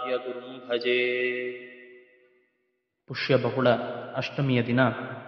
ಆರಾಧ್ಯ ಗುರುಂ ಭಜೆ ಪುಷ್ಯಬಹುಳ ಅಷ್ಟಮಿಯ ದಿನ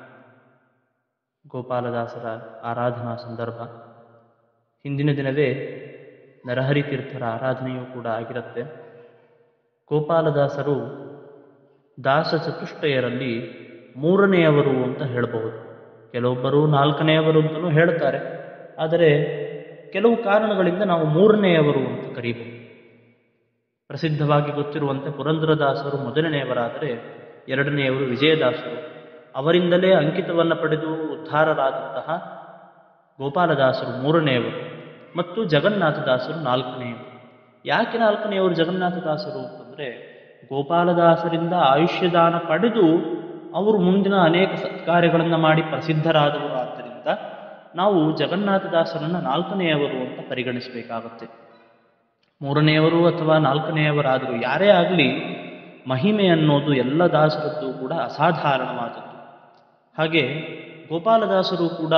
ಗೋಪಾಲದಾಸರ ಆರಾಧನಾ ಸಂದರ್ಭ ಹಿಂದಿನ ದಿನವೇ ನರಹರಿ ತೀರ್ಥರ ಆರಾಧನೆಯೂ ಕೂಡ ಆಗಿರುತ್ತೆ ಗೋಪಾಲದಾಸರು ದಾಸ ಚತುಷ್ಟಯರಲ್ಲಿ ಮೂರನೆಯವರು ಅಂತ ಹೇಳಬಹುದು ಕೆಲವೊಬ್ಬರು ನಾಲ್ಕನೆಯವರು ಅಂತಲೂ ಹೇಳ್ತಾರೆ ಆದರೆ ಕೆಲವು ಕಾರಣಗಳಿಂದ ನಾವು ಮೂರನೆಯವರು ಅಂತ ಕರೀಬಹುದು ಪ್ರಸಿದ್ಧವಾಗಿ ಗೊತ್ತಿರುವಂತೆ ಪುರಂದರದಾಸರು ಮೊದಲನೆಯವರಾದರೆ ಎರಡನೆಯವರು ವಿಜಯದಾಸರು ಅವರಿಂದಲೇ ಅಂಕಿತವನ್ನು ಪಡೆದು ಉದ್ಧಾರರಾದಂತಹ ಗೋಪಾಲದಾಸರು ಮೂರನೆಯವರು ಮತ್ತು ಜಗನ್ನಾಥದಾಸರು ನಾಲ್ಕನೆಯವರು ಯಾಕೆ ನಾಲ್ಕನೆಯವರು ಜಗನ್ನಾಥದಾಸರು ಅಂತಂದರೆ ಗೋಪಾಲದಾಸರಿಂದ ಆಯುಷ್ಯದಾನ ಪಡೆದು ಅವರು ಮುಂದಿನ ಅನೇಕ ಸತ್ಕಾರ್ಯಗಳನ್ನು ಮಾಡಿ ಪ್ರಸಿದ್ಧರಾದವರು ಆದ್ದರಿಂದ ನಾವು ಜಗನ್ನಾಥದಾಸರನ್ನು ನಾಲ್ಕನೆಯವರು ಅಂತ ಪರಿಗಣಿಸಬೇಕಾಗುತ್ತೆ ಮೂರನೆಯವರು ಅಥವಾ ನಾಲ್ಕನೆಯವರಾದರೂ ಯಾರೇ ಆಗಲಿ ಮಹಿಮೆ ಅನ್ನೋದು ಎಲ್ಲ ದಾಸರದ್ದು ಕೂಡ ಅಸಾಧಾರಣವಾದದ್ದು ಹಾಗೆ ಗೋಪಾಲದಾಸರು ಕೂಡ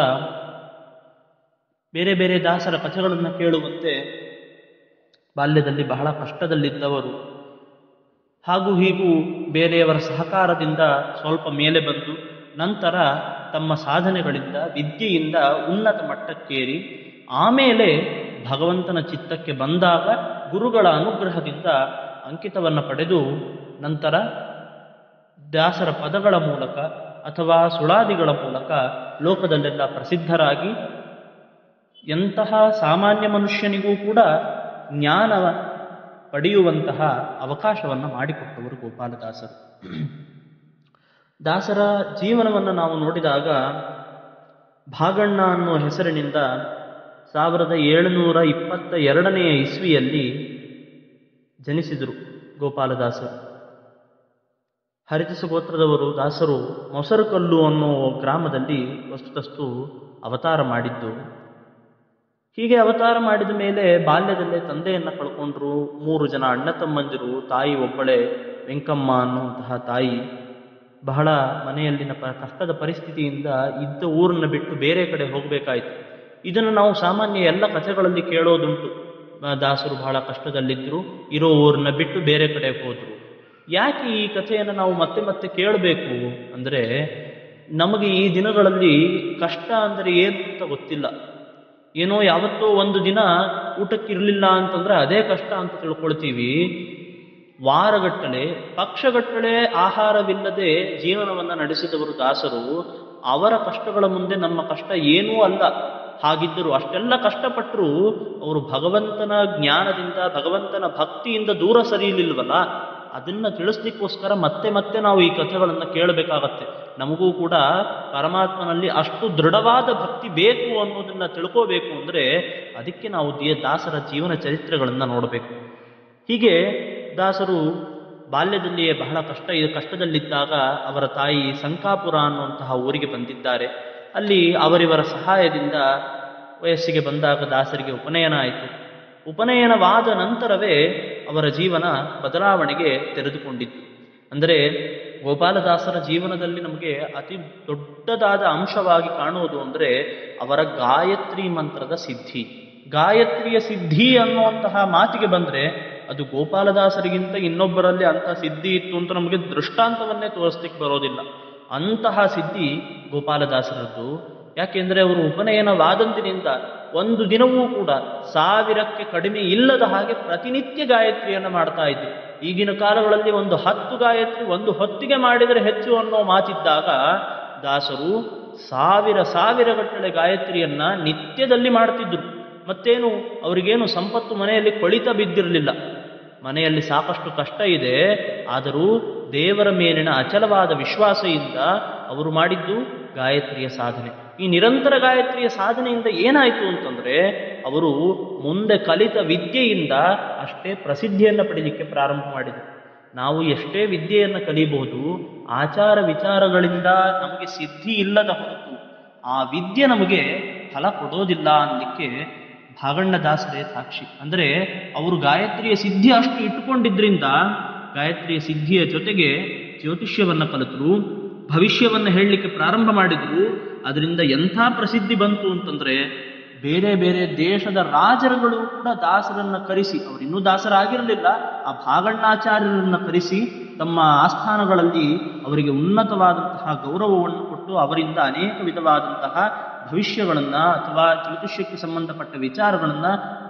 ಬೇರೆ ಬೇರೆ ದಾಸರ ಕಥೆಗಳನ್ನು ಕೇಳುವಂತೆ ಬಾಲ್ಯದಲ್ಲಿ ಬಹಳ ಕಷ್ಟದಲ್ಲಿದ್ದವರು ಹಾಗೂ ಹೀಗೂ ಬೇರೆಯವರ ಸಹಕಾರದಿಂದ ಸ್ವಲ್ಪ ಮೇಲೆ ಬಂದು ನಂತರ ತಮ್ಮ ಸಾಧನೆಗಳಿಂದ ವಿದ್ಯೆಯಿಂದ ಉನ್ನತ ಮಟ್ಟಕ್ಕೇರಿ ಆಮೇಲೆ ಭಗವಂತನ ಚಿತ್ತಕ್ಕೆ ಬಂದಾಗ ಗುರುಗಳ ಅನುಗ್ರಹದಿಂದ ಅಂಕಿತವನ್ನು ಪಡೆದು ನಂತರ ದಾಸರ ಪದಗಳ ಮೂಲಕ ಅಥವಾ ಸುಳಾದಿಗಳ ಮೂಲಕ ಲೋಕದಲ್ಲೆಲ್ಲ ಪ್ರಸಿದ್ಧರಾಗಿ ಎಂತಹ ಸಾಮಾನ್ಯ ಮನುಷ್ಯನಿಗೂ ಕೂಡ ಜ್ಞಾನ ಪಡೆಯುವಂತಹ ಅವಕಾಶವನ್ನು ಮಾಡಿಕೊಟ್ಟವರು ಗೋಪಾಲದಾಸರು ದಾಸರ ಜೀವನವನ್ನು ನಾವು ನೋಡಿದಾಗ ಭಾಗಣ್ಣ ಅನ್ನುವ ಹೆಸರಿನಿಂದ ಸಾವಿರದ ಏಳುನೂರ ಇಪ್ಪತ್ತ ಎರಡನೆಯ ಇಸ್ವಿಯಲ್ಲಿ ಜನಿಸಿದರು ಗೋಪಾಲದಾಸರು ಹರಿತಿಸ ಗೋತ್ರದವರು ದಾಸರು ಮೊಸರುಕಲ್ಲು ಅನ್ನೋ ಗ್ರಾಮದಲ್ಲಿ ವಸ್ತುತಸ್ತು ಅವತಾರ ಮಾಡಿದ್ದು ಹೀಗೆ ಅವತಾರ ಮಾಡಿದ ಮೇಲೆ ಬಾಲ್ಯದಲ್ಲೇ ತಂದೆಯನ್ನು ಕಳ್ಕೊಂಡ್ರು ಮೂರು ಜನ ಅಣ್ಣ ತಮ್ಮಂದಿರು ತಾಯಿ ಒಬ್ಬಳೆ ವೆಂಕಮ್ಮ ಅನ್ನುವಂತಹ ತಾಯಿ ಬಹಳ ಮನೆಯಲ್ಲಿನ ಪ ಕಷ್ಟದ ಪರಿಸ್ಥಿತಿಯಿಂದ ಇದ್ದ ಊರನ್ನು ಬಿಟ್ಟು ಬೇರೆ ಕಡೆ ಹೋಗಬೇಕಾಯಿತು ಇದನ್ನು ನಾವು ಸಾಮಾನ್ಯ ಎಲ್ಲ ಕಥೆಗಳಲ್ಲಿ ಕೇಳೋದುಂಟು ದಾಸರು ಬಹಳ ಕಷ್ಟದಲ್ಲಿದ್ದರು ಇರೋ ಊರನ್ನ ಬಿಟ್ಟು ಬೇರೆ ಕಡೆ ಹೋದರು ಯಾಕೆ ಈ ಕಥೆಯನ್ನು ನಾವು ಮತ್ತೆ ಮತ್ತೆ ಕೇಳಬೇಕು ಅಂದರೆ ನಮಗೆ ಈ ದಿನಗಳಲ್ಲಿ ಕಷ್ಟ ಅಂದರೆ ಏನು ಅಂತ ಗೊತ್ತಿಲ್ಲ ಏನೋ ಯಾವತ್ತೋ ಒಂದು ದಿನ ಊಟಕ್ಕಿರಲಿಲ್ಲ ಅಂತಂದ್ರೆ ಅದೇ ಕಷ್ಟ ಅಂತ ತಿಳ್ಕೊಳ್ತೀವಿ ವಾರಗಟ್ಟಲೆ ಪಕ್ಷಗಟ್ಟಲೆ ಆಹಾರವಿಲ್ಲದೆ ಜೀವನವನ್ನು ನಡೆಸಿದವರು ದಾಸರು ಅವರ ಕಷ್ಟಗಳ ಮುಂದೆ ನಮ್ಮ ಕಷ್ಟ ಏನೂ ಅಲ್ಲ ಹಾಗಿದ್ದರು ಅಷ್ಟೆಲ್ಲ ಕಷ್ಟಪಟ್ಟರು ಅವರು ಭಗವಂತನ ಜ್ಞಾನದಿಂದ ಭಗವಂತನ ಭಕ್ತಿಯಿಂದ ದೂರ ಸರಿಯಲಿಲ್ವಲ್ಲ ಅದನ್ನ ತಿಳಿಸ್ಲಿಕ್ಕೋಸ್ಕರ ಮತ್ತೆ ಮತ್ತೆ ನಾವು ಈ ಕಥೆಗಳನ್ನು ಕೇಳಬೇಕಾಗತ್ತೆ ನಮಗೂ ಕೂಡ ಪರಮಾತ್ಮನಲ್ಲಿ ಅಷ್ಟು ದೃಢವಾದ ಭಕ್ತಿ ಬೇಕು ಅನ್ನೋದನ್ನ ತಿಳ್ಕೋಬೇಕು ಅಂದರೆ ಅದಕ್ಕೆ ನಾವು ದಾಸರ ಜೀವನ ಚರಿತ್ರೆಗಳನ್ನು ನೋಡಬೇಕು ಹೀಗೆ ದಾಸರು ಬಾಲ್ಯದಲ್ಲಿಯೇ ಬಹಳ ಕಷ್ಟ ಕಷ್ಟದಲ್ಲಿದ್ದಾಗ ಅವರ ತಾಯಿ ಸಂಕಾಪುರ ಅನ್ನುವಂತಹ ಊರಿಗೆ ಬಂದಿದ್ದಾರೆ ಅಲ್ಲಿ ಅವರಿವರ ಸಹಾಯದಿಂದ ವಯಸ್ಸಿಗೆ ಬಂದಾಗ ದಾಸರಿಗೆ ಉಪನಯನ ಆಯಿತು ಉಪನಯನವಾದ ನಂತರವೇ ಅವರ ಜೀವನ ಬದಲಾವಣೆಗೆ ತೆರೆದುಕೊಂಡಿತ್ತು ಅಂದರೆ ಗೋಪಾಲದಾಸರ ಜೀವನದಲ್ಲಿ ನಮಗೆ ಅತಿ ದೊಡ್ಡದಾದ ಅಂಶವಾಗಿ ಕಾಣುವುದು ಅಂದರೆ ಅವರ ಗಾಯತ್ರಿ ಮಂತ್ರದ ಸಿದ್ಧಿ ಗಾಯತ್ರಿಯ ಸಿದ್ಧಿ ಅನ್ನುವಂತಹ ಮಾತಿಗೆ ಬಂದರೆ ಅದು ಗೋಪಾಲದಾಸರಿಗಿಂತ ಇನ್ನೊಬ್ಬರಲ್ಲಿ ಅಂತಹ ಸಿದ್ಧಿ ಇತ್ತು ಅಂತ ನಮಗೆ ದೃಷ್ಟಾಂತವನ್ನೇ ತೋರಿಸ್ಲಿಕ್ಕೆ ಬರೋದಿಲ್ಲ ಅಂತಹ ಸಿದ್ಧಿ ಗೋಪಾಲದಾಸರದ್ದು ಯಾಕೆಂದರೆ ಅವರು ಉಪನಯನವಾದಂದಿನಿಂದ ಒಂದು ದಿನವೂ ಕೂಡ ಸಾವಿರಕ್ಕೆ ಕಡಿಮೆ ಇಲ್ಲದ ಹಾಗೆ ಪ್ರತಿನಿತ್ಯ ಗಾಯತ್ರಿಯನ್ನು ಮಾಡ್ತಾ ಇದ್ರು ಈಗಿನ ಕಾಲಗಳಲ್ಲಿ ಒಂದು ಹತ್ತು ಗಾಯತ್ರಿ ಒಂದು ಹೊತ್ತಿಗೆ ಮಾಡಿದರೆ ಹೆಚ್ಚು ಅನ್ನೋ ಮಾತಿದ್ದಾಗ ದಾಸರು ಸಾವಿರ ಸಾವಿರ ಗಟ್ಟಲೆ ಗಾಯತ್ರಿಯನ್ನ ನಿತ್ಯದಲ್ಲಿ ಮಾಡ್ತಿದ್ರು ಮತ್ತೇನು ಅವರಿಗೇನು ಸಂಪತ್ತು ಮನೆಯಲ್ಲಿ ಕೊಳಿತ ಬಿದ್ದಿರಲಿಲ್ಲ ಮನೆಯಲ್ಲಿ ಸಾಕಷ್ಟು ಕಷ್ಟ ಇದೆ ಆದರೂ ದೇವರ ಮೇಲಿನ ಅಚಲವಾದ ವಿಶ್ವಾಸದಿಂದ ಅವರು ಮಾಡಿದ್ದು ಗಾಯತ್ರಿಯ ಸಾಧನೆ ಈ ನಿರಂತರ ಗಾಯತ್ರಿಯ ಸಾಧನೆಯಿಂದ ಏನಾಯಿತು ಅಂತಂದ್ರೆ ಅವರು ಮುಂದೆ ಕಲಿತ ವಿದ್ಯೆಯಿಂದ ಅಷ್ಟೇ ಪ್ರಸಿದ್ಧಿಯನ್ನು ಪಡೀಲಿಕ್ಕೆ ಪ್ರಾರಂಭ ಮಾಡಿದರು ನಾವು ಎಷ್ಟೇ ವಿದ್ಯೆಯನ್ನು ಕಲಿಬಹುದು ಆಚಾರ ವಿಚಾರಗಳಿಂದ ನಮಗೆ ಸಿದ್ಧಿ ಇಲ್ಲದ ಹೊರತು ಆ ವಿದ್ಯೆ ನಮಗೆ ಫಲ ಕೊಡೋದಿಲ್ಲ ಅನ್ನಲಿಕ್ಕೆ ಭಾಗಣ್ಣ ದಾಸರೇ ಸಾಕ್ಷಿ ಅಂದರೆ ಅವರು ಗಾಯತ್ರಿಯ ಸಿದ್ಧಿ ಅಷ್ಟು ಇಟ್ಟುಕೊಂಡಿದ್ರಿಂದ ಗಾಯತ್ರಿಯ ಸಿದ್ಧಿಯ ಜೊತೆಗೆ ಜ್ಯೋತಿಷ್ಯವನ್ನು ಕಲಿತರು ಭವಿಷ್ಯವನ್ನು ಹೇಳಲಿಕ್ಕೆ ಪ್ರಾರಂಭ ಮಾಡಿದ್ರು ಅದರಿಂದ ಎಂಥ ಪ್ರಸಿದ್ಧಿ ಬಂತು ಅಂತಂದ್ರೆ ಬೇರೆ ಬೇರೆ ದೇಶದ ರಾಜರುಗಳು ಕೂಡ ದಾಸರನ್ನ ಕರೆಸಿ ಅವರು ಇನ್ನೂ ದಾಸರಾಗಿರಲಿಲ್ಲ ಆ ಭಾಗಣ್ಣಾಚಾರ್ಯರನ್ನ ಕರೆಸಿ ತಮ್ಮ ಆಸ್ಥಾನಗಳಲ್ಲಿ ಅವರಿಗೆ ಉನ್ನತವಾದಂತಹ ಗೌರವವನ್ನು ಕೊಟ್ಟು ಅವರಿಂದ ಅನೇಕ ವಿಧವಾದಂತಹ ಭವಿಷ್ಯಗಳನ್ನ ಅಥವಾ ಜ್ಯೋತಿಷ್ಯಕ್ಕೆ ಸಂಬಂಧಪಟ್ಟ ವಿಚಾರಗಳನ್ನ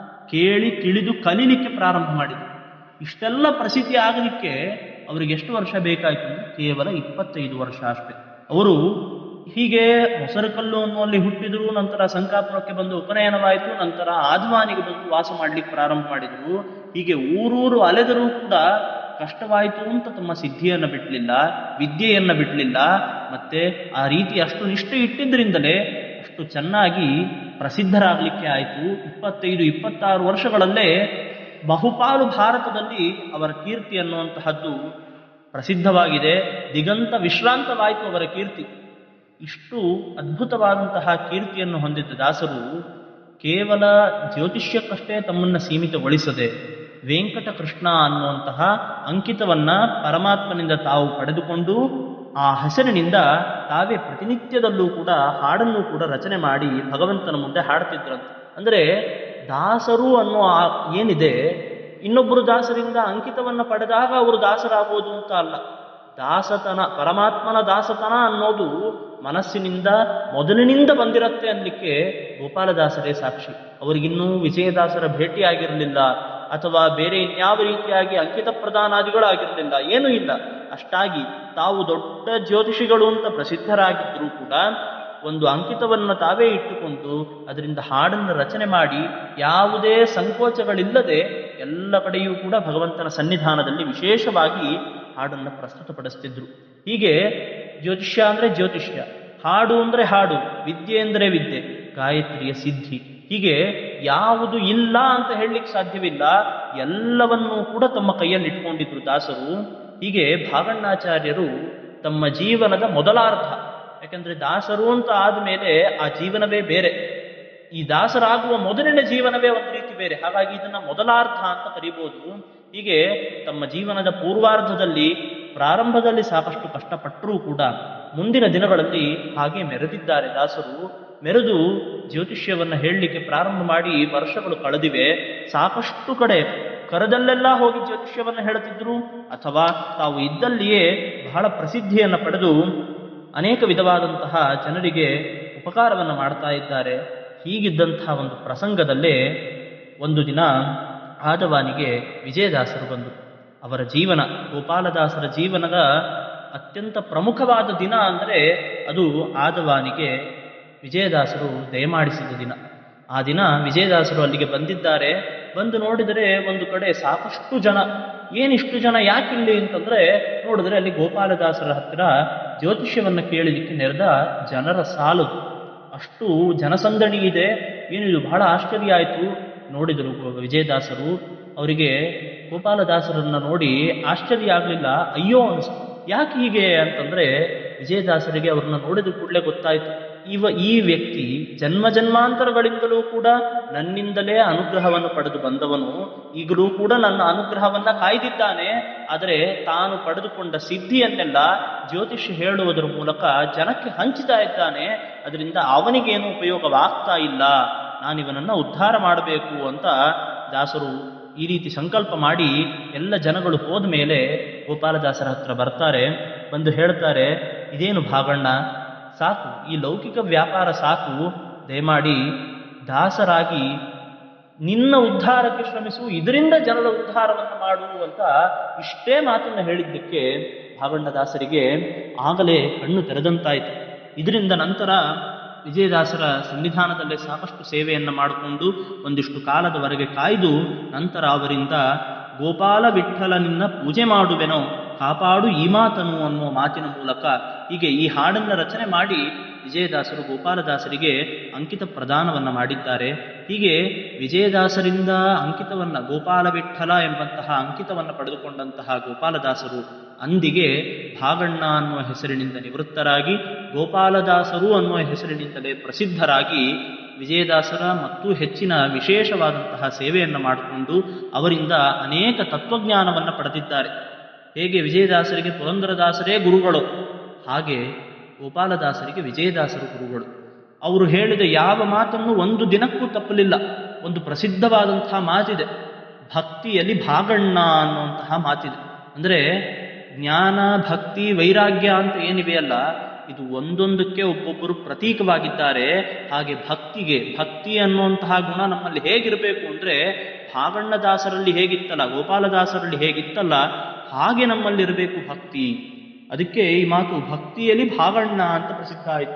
ಕೇಳಿ ತಿಳಿದು ಕಲೀಲಿಕ್ಕೆ ಪ್ರಾರಂಭ ಮಾಡಿದರು ಇಷ್ಟೆಲ್ಲ ಪ್ರಸಿದ್ಧಿ ಆಗಲಿಕ್ಕೆ ಅವರಿಗೆ ಎಷ್ಟು ವರ್ಷ ಬೇಕಾಯಿತು ಅಂದ್ರೆ ಕೇವಲ ಇಪ್ಪತ್ತೈದು ವರ್ಷ ಅಷ್ಟೇ ಅವರು ಹೀಗೆ ಮೊಸರುಕಲ್ಲು ಅನ್ನುವಲ್ಲಿ ಹುಟ್ಟಿದ್ರು ನಂತರ ಸಂಕಾಪುರಕ್ಕೆ ಬಂದು ಉಪನಯನವಾಯಿತು ನಂತರ ಆದ್ವಾನಿಗೆ ಬಂದು ವಾಸ ಮಾಡ್ಲಿಕ್ಕೆ ಪ್ರಾರಂಭ ಮಾಡಿದರು ಹೀಗೆ ಊರೂರು ಅಲೆದರೂ ಕೂಡ ಕಷ್ಟವಾಯಿತು ಅಂತ ತಮ್ಮ ಸಿದ್ಧಿಯನ್ನ ಬಿಡಲಿಲ್ಲ ವಿದ್ಯೆಯನ್ನ ಬಿಡಲಿಲ್ಲ ಮತ್ತೆ ಆ ರೀತಿ ಅಷ್ಟು ನಿಷ್ಠೆ ಇಟ್ಟಿದ್ರಿಂದಲೇ ಅಷ್ಟು ಚೆನ್ನಾಗಿ ಪ್ರಸಿದ್ಧರಾಗಲಿಕ್ಕೆ ಆಯಿತು ಇಪ್ಪತ್ತೈದು ಇಪ್ಪತ್ತಾರು ವರ್ಷಗಳಲ್ಲೇ ಬಹುಪಾಲು ಭಾರತದಲ್ಲಿ ಅವರ ಕೀರ್ತಿ ಅನ್ನುವಂತಹದ್ದು ಪ್ರಸಿದ್ಧವಾಗಿದೆ ದಿಗಂತ ವಿಶ್ರಾಂತವಾಯಿತು ಅವರ ಕೀರ್ತಿ ಇಷ್ಟು ಅದ್ಭುತವಾದಂತಹ ಕೀರ್ತಿಯನ್ನು ಹೊಂದಿದ್ದ ದಾಸರು ಕೇವಲ ಜ್ಯೋತಿಷ್ಯಕ್ಕಷ್ಟೇ ತಮ್ಮನ್ನು ಸೀಮಿತಗೊಳಿಸದೆ ವೆಂಕಟಕೃಷ್ಣ ಅನ್ನುವಂತಹ ಅಂಕಿತವನ್ನ ಪರಮಾತ್ಮನಿಂದ ತಾವು ಪಡೆದುಕೊಂಡು ಆ ಹೆಸರಿನಿಂದ ತಾವೇ ಪ್ರತಿನಿತ್ಯದಲ್ಲೂ ಕೂಡ ಹಾಡನ್ನು ಕೂಡ ರಚನೆ ಮಾಡಿ ಭಗವಂತನ ಮುಂದೆ ಹಾಡ್ತಿದ್ರಂತೆ ಅಂದರೆ ದಾಸರು ಅನ್ನೋ ಆ ಏನಿದೆ ಇನ್ನೊಬ್ಬರು ದಾಸರಿಂದ ಅಂಕಿತವನ್ನ ಪಡೆದಾಗ ಅವರು ದಾಸರಾಗೋದು ಅಂತ ಅಲ್ಲ ದಾಸತನ ಪರಮಾತ್ಮನ ದಾಸತನ ಅನ್ನೋದು ಮನಸ್ಸಿನಿಂದ ಮೊದಲಿನಿಂದ ಬಂದಿರತ್ತೆ ಅನ್ಲಿಕ್ಕೆ ಗೋಪಾಲದಾಸರೇ ಸಾಕ್ಷಿ ಅವರಿಗಿನ್ನೂ ವಿಜಯದಾಸರ ಭೇಟಿ ಆಗಿರಲಿಲ್ಲ ಅಥವಾ ಬೇರೆ ಇನ್ಯಾವ ರೀತಿಯಾಗಿ ಅಂಕಿತ ಪ್ರದಾನಾದಿಗಳಾಗಿರಲಿಲ್ಲ ಏನೂ ಇಲ್ಲ ಅಷ್ಟಾಗಿ ತಾವು ದೊಡ್ಡ ಜ್ಯೋತಿಷಿಗಳು ಅಂತ ಪ್ರಸಿದ್ಧರಾಗಿದ್ದರೂ ಕೂಡ ಒಂದು ಅಂಕಿತವನ್ನು ತಾವೇ ಇಟ್ಟುಕೊಂಡು ಅದರಿಂದ ಹಾಡನ್ನು ರಚನೆ ಮಾಡಿ ಯಾವುದೇ ಸಂಕೋಚಗಳಿಲ್ಲದೆ ಎಲ್ಲ ಕಡೆಯೂ ಕೂಡ ಭಗವಂತನ ಸನ್ನಿಧಾನದಲ್ಲಿ ವಿಶೇಷವಾಗಿ ಹಾಡನ್ನು ಪ್ರಸ್ತುತಪಡಿಸ್ತಿದ್ರು ಹೀಗೆ ಜ್ಯೋತಿಷ್ಯ ಅಂದ್ರೆ ಜ್ಯೋತಿಷ್ಯ ಹಾಡು ಅಂದ್ರೆ ಹಾಡು ವಿದ್ಯೆ ಅಂದರೆ ವಿದ್ಯೆ ಗಾಯತ್ರಿಯ ಸಿದ್ಧಿ ಹೀಗೆ ಯಾವುದು ಇಲ್ಲ ಅಂತ ಹೇಳಲಿಕ್ಕೆ ಸಾಧ್ಯವಿಲ್ಲ ಎಲ್ಲವನ್ನೂ ಕೂಡ ತಮ್ಮ ಕೈಯಲ್ಲಿ ಇಟ್ಕೊಂಡಿದ್ರು ದಾಸರು ಹೀಗೆ ಭಾಗಣ್ಣಾಚಾರ್ಯರು ತಮ್ಮ ಜೀವನದ ಮೊದಲಾರ್ಧ ಯಾಕಂದ್ರೆ ದಾಸರು ಅಂತ ಆದ್ಮೇಲೆ ಆ ಜೀವನವೇ ಬೇರೆ ಈ ದಾಸರಾಗುವ ಮೊದಲಿನ ಜೀವನವೇ ಒಂದು ರೀತಿ ಬೇರೆ ಹಾಗಾಗಿ ಇದನ್ನ ಮೊದಲಾರ್ಧ ಅಂತ ಕರಿಬಹುದು ಹೀಗೆ ತಮ್ಮ ಜೀವನದ ಪೂರ್ವಾರ್ಧದಲ್ಲಿ ಪ್ರಾರಂಭದಲ್ಲಿ ಸಾಕಷ್ಟು ಕಷ್ಟಪಟ್ಟರೂ ಕೂಡ ಮುಂದಿನ ದಿನಗಳಲ್ಲಿ ಹಾಗೆ ಮೆರೆದಿದ್ದಾರೆ ದಾಸರು ಮೆರೆದು ಜ್ಯೋತಿಷ್ಯವನ್ನ ಹೇಳಲಿಕ್ಕೆ ಪ್ರಾರಂಭ ಮಾಡಿ ವರ್ಷಗಳು ಕಳೆದಿವೆ ಸಾಕಷ್ಟು ಕಡೆ ಕರದಲ್ಲೆಲ್ಲ ಹೋಗಿ ಜ್ಯೋತಿಷ್ಯವನ್ನ ಹೇಳುತ್ತಿದ್ರು ಅಥವಾ ತಾವು ಇದ್ದಲ್ಲಿಯೇ ಬಹಳ ಪ್ರಸಿದ್ಧಿಯನ್ನು ಪಡೆದು ಅನೇಕ ವಿಧವಾದಂತಹ ಜನರಿಗೆ ಉಪಕಾರವನ್ನು ಮಾಡ್ತಾ ಇದ್ದಾರೆ ಹೀಗಿದ್ದಂತಹ ಒಂದು ಪ್ರಸಂಗದಲ್ಲೇ ಒಂದು ದಿನ ಆದವಾನಿಗೆ ವಿಜಯದಾಸರು ಬಂದರು ಅವರ ಜೀವನ ಗೋಪಾಲದಾಸರ ಜೀವನದ ಅತ್ಯಂತ ಪ್ರಮುಖವಾದ ದಿನ ಅಂದರೆ ಅದು ಆದವಾನಿಗೆ ವಿಜಯದಾಸರು ದಯಮಾಡಿಸಿದ ದಿನ ಆ ದಿನ ವಿಜಯದಾಸರು ಅಲ್ಲಿಗೆ ಬಂದಿದ್ದಾರೆ ಬಂದು ನೋಡಿದರೆ ಒಂದು ಕಡೆ ಸಾಕಷ್ಟು ಜನ ಏನಿಷ್ಟು ಜನ ಯಾಕಿಲ್ಲಿ ಅಂತಂದ್ರೆ ನೋಡಿದ್ರೆ ಅಲ್ಲಿ ಗೋಪಾಲದಾಸರ ಹತ್ತಿರ ಜ್ಯೋತಿಷ್ಯವನ್ನ ಕೇಳಲಿಕ್ಕೆ ನೆರೆದ ಜನರ ಸಾಲು ಅಷ್ಟು ಜನಸಂದಣಿ ಇದೆ ಏನಿದು ಬಹಳ ಆಶ್ಚರ್ಯ ಆಯಿತು ನೋಡಿದರು ವಿಜಯದಾಸರು ಅವರಿಗೆ ಗೋಪಾಲದಾಸರನ್ನ ನೋಡಿ ಆಶ್ಚರ್ಯ ಆಗಲಿಲ್ಲ ಅಯ್ಯೋ ಅನಿಸ್ತು ಯಾಕೆ ಹೀಗೆ ಅಂತಂದ್ರೆ ವಿಜಯದಾಸರಿಗೆ ಅವ್ರನ್ನ ನೋಡಿದ ಕೂಡಲೇ ಗೊತ್ತಾಯಿತು ಇವ ಈ ವ್ಯಕ್ತಿ ಜನ್ಮ ಜನ್ಮಾಂತರಗಳಿಂದಲೂ ಕೂಡ ನನ್ನಿಂದಲೇ ಅನುಗ್ರಹವನ್ನು ಪಡೆದು ಬಂದವನು ಈಗಲೂ ಕೂಡ ನನ್ನ ಅನುಗ್ರಹವನ್ನ ಕಾಯ್ದಿದ್ದಾನೆ ಆದರೆ ತಾನು ಪಡೆದುಕೊಂಡ ಸಿದ್ಧಿಯನ್ನೆಲ್ಲ ಜ್ಯೋತಿಷ್ಯ ಹೇಳುವುದರ ಮೂಲಕ ಜನಕ್ಕೆ ಹಂಚ್ತಾ ಇದ್ದಾನೆ ಅದರಿಂದ ಅವನಿಗೇನು ಉಪಯೋಗವಾಗ್ತಾ ಇಲ್ಲ ನಾನಿವನನ್ನ ಉದ್ಧಾರ ಮಾಡಬೇಕು ಅಂತ ದಾಸರು ಈ ರೀತಿ ಸಂಕಲ್ಪ ಮಾಡಿ ಎಲ್ಲ ಜನಗಳು ಹೋದ ಮೇಲೆ ಗೋಪಾಲದಾಸರ ಹತ್ರ ಬರ್ತಾರೆ ಬಂದು ಹೇಳ್ತಾರೆ ಇದೇನು ಭಾಗಣ್ಣ ಸಾಕು ಈ ಲೌಕಿಕ ವ್ಯಾಪಾರ ಸಾಕು ದಯಮಾಡಿ ದಾಸರಾಗಿ ನಿನ್ನ ಉದ್ಧಾರಕ್ಕೆ ಶ್ರಮಿಸು ಇದರಿಂದ ಜನರ ಉದ್ಧಾರವನ್ನು ಮಾಡು ಅಂತ ಇಷ್ಟೇ ಮಾತನ್ನು ಹೇಳಿದ್ದಕ್ಕೆ ಭಾಗಣ್ಣದಾಸರಿಗೆ ಆಗಲೇ ಕಣ್ಣು ತೆರೆದಂತಾಯಿತು ಇದರಿಂದ ನಂತರ ವಿಜಯದಾಸರ ಸನ್ನಿಧಾನದಲ್ಲೇ ಸಾಕಷ್ಟು ಸೇವೆಯನ್ನು ಮಾಡಿಕೊಂಡು ಒಂದಿಷ್ಟು ಕಾಲದವರೆಗೆ ಕಾಯ್ದು ನಂತರ ಅವರಿಂದ ಗೋಪಾಲ ವಿಠಲನಿನ್ನ ಪೂಜೆ ಮಾಡುವೆನೋ ಕಾಪಾಡು ಈ ಮಾತನು ಅನ್ನುವ ಮಾತಿನ ಮೂಲಕ ಹೀಗೆ ಈ ಹಾಡನ್ನು ರಚನೆ ಮಾಡಿ ವಿಜಯದಾಸರು ಗೋಪಾಲದಾಸರಿಗೆ ಅಂಕಿತ ಪ್ರದಾನವನ್ನ ಮಾಡಿದ್ದಾರೆ ಹೀಗೆ ವಿಜಯದಾಸರಿಂದ ಅಂಕಿತವನ್ನ ಗೋಪಾಲ ವಿಠಲ ಎಂಬಂತಹ ಅಂಕಿತವನ್ನು ಪಡೆದುಕೊಂಡಂತಹ ಗೋಪಾಲದಾಸರು ಅಂದಿಗೆ ಭಾಗಣ್ಣ ಅನ್ನುವ ಹೆಸರಿನಿಂದ ನಿವೃತ್ತರಾಗಿ ಗೋಪಾಲದಾಸರು ಅನ್ನುವ ಹೆಸರಿನಿಂದಲೇ ಪ್ರಸಿದ್ಧರಾಗಿ ವಿಜಯದಾಸರ ಮತ್ತು ಹೆಚ್ಚಿನ ವಿಶೇಷವಾದಂತಹ ಸೇವೆಯನ್ನು ಮಾಡಿಕೊಂಡು ಅವರಿಂದ ಅನೇಕ ತತ್ವಜ್ಞಾನವನ್ನು ಪಡೆದಿದ್ದಾರೆ ಹೇಗೆ ವಿಜಯದಾಸರಿಗೆ ಪುರಂದರದಾಸರೇ ಗುರುಗಳು ಹಾಗೆ ಗೋಪಾಲದಾಸರಿಗೆ ವಿಜಯದಾಸರು ಗುರುಗಳು ಅವರು ಹೇಳಿದ ಯಾವ ಮಾತನ್ನು ಒಂದು ದಿನಕ್ಕೂ ತಪ್ಪಲಿಲ್ಲ ಒಂದು ಪ್ರಸಿದ್ಧವಾದಂತಹ ಮಾತಿದೆ ಭಕ್ತಿಯಲ್ಲಿ ಭಾಗಣ್ಣ ಅನ್ನುವಂತಹ ಮಾತಿದೆ ಅಂದರೆ ಜ್ಞಾನ ಭಕ್ತಿ ವೈರಾಗ್ಯ ಅಂತ ಏನಿವೆಯಲ್ಲ ಇದು ಒಂದೊಂದಕ್ಕೆ ಒಬ್ಬೊಬ್ಬರು ಪ್ರತೀಕವಾಗಿದ್ದಾರೆ ಹಾಗೆ ಭಕ್ತಿಗೆ ಭಕ್ತಿ ಅನ್ನುವಂತಹ ಗುಣ ನಮ್ಮಲ್ಲಿ ಹೇಗಿರಬೇಕು ಅಂದರೆ ಭಾಗಣ್ಣದಾಸರಲ್ಲಿ ಹೇಗಿತ್ತಲ್ಲ ಗೋಪಾಲದಾಸರಲ್ಲಿ ಹೇಗಿತ್ತಲ್ಲ ಹಾಗೆ ನಮ್ಮಲ್ಲಿರಬೇಕು ಭಕ್ತಿ ಅದಕ್ಕೆ ಈ ಮಾತು ಭಕ್ತಿಯಲ್ಲಿ ಭಾಗಣ್ಣ ಅಂತ ಪ್ರಸಿದ್ಧ ಆಯಿತು